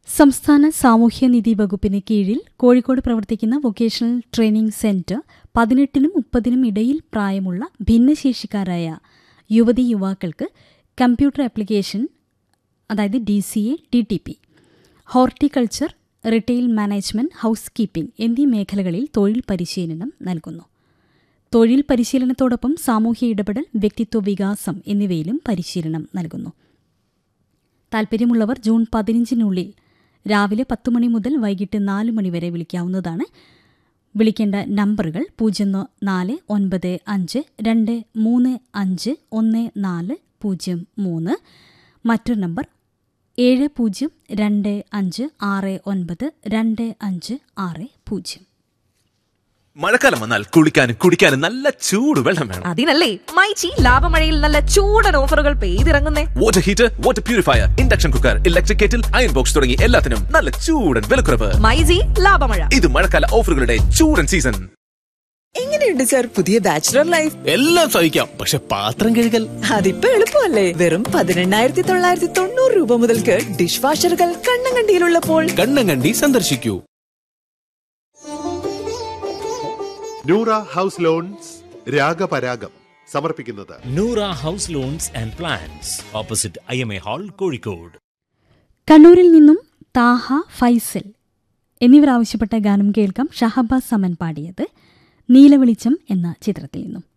സംസ്ഥാന സാമൂഹ്യനിധി വകുപ്പിന് കീഴിൽ കോഴിക്കോട് പ്രവർത്തിക്കുന്ന വൊക്കേഷണൽ ട്രെയിനിംഗ് സെന്റർ പതിനെട്ടിനും മുപ്പതിനും ഇടയിൽ പ്രായമുള്ള ഭിന്നശേഷിക്കാരായ യുവതി യുവാക്കൾക്ക് കമ്പ്യൂട്ടർ ആപ്ലിക്കേഷൻ അതായത് D C A T T P horticulture retail management house keeping എന്നീ മേഖലകളിൽ തൊഴിൽ പരിശീലനം നൽകുന്നു തൊഴിൽ പരിശീലനത്തോടൊപ്പം സാമൂഹ്യ ഇടപെടൽ വ്യക്തിത്വ വികാസം എന്നിവയിലും പരിശീലനം നൽകുന്നു താൽപ്പര്യമുള്ളവർ ജൂൺ പതിനഞ്ചിനുള്ളിൽ രാവിലെ പത്ത് മണി മുതൽ വൈകിട്ട് നാല് മണി വരെ വിളിക്കാവുന്നതാണ് വിളിക്കേണ്ട നമ്പറുകൾ പൂജ്യം നാല് ഒൻപത് അഞ്ച് രണ്ട് മൂന്ന് അഞ്ച് ഒന്ന് നാല് പൂജ്യം മൂന്ന് മറ്റൊരു നമ്പർ ഏഴ് പൂജ്യം രണ്ട് അഞ്ച് ആറ് ഒൻപത് രണ്ട് അഞ്ച് ആറ് പൂജ്യം മഴക്കാലം വന്നാൽ കുളിക്കാനും കുടിക്കാനും നല്ല ചൂട് വെള്ളം വേണം അതിനല്ലേ മൈച്ചി ലാഭമഴയിൽ നല്ല ചൂടൻ ഓഫറുകൾ പെയ്തിറങ്ങുന്നേ water heater water purifier induction cooker electric kettle iron box തുടങ്ങി എല്ലാത്തിനും നല്ല ചൂടൻ വിലക്കുറവ് മൈജി ലാഭമഴ ഇത് മഴക്കാല ഓഫറുകളുടെ ചൂടൻ സീസൺ എങ്ങനെയുണ്ട് സാർ പുതിയ ബാച്ചുലർ ലൈഫ് എല്ലാം സഹിക്കാം പക്ഷെ പാത്രം കഴുകൽ അതിപ്പോ എളുപ്പമല്ലേ വെറും പതിനെണ്ണായിരത്തി തൊള്ളായിരത്തി തൊണ്ണൂറ് രൂപ മുതൽക്ക് ഡിഷ് വാഷറുകൾ കണ്ണങ്കണ്ടിയിലുള്ളപ്പോൾ കണ്ണങ്കണ്ടി സന്ദർശിക്കൂ നൂറ ഹൗസ് ലോൺസ് രാഗപരാഗം സമർപ്പിക്കുന്നത് Noora house loans and plans opposite I M A hall Kozhikode കണ്ണൂരിൽ നിന്നും താഹ ഫൈസൽ എന്നിവർ ആവശ്യപ്പെട്ട ഗാനം കേൾക്കാം ഷഹബാസ് സമൻ പാടിയത് നീലവെളിച്ചം എന്ന ചിത്രത്തിൽ നിന്നും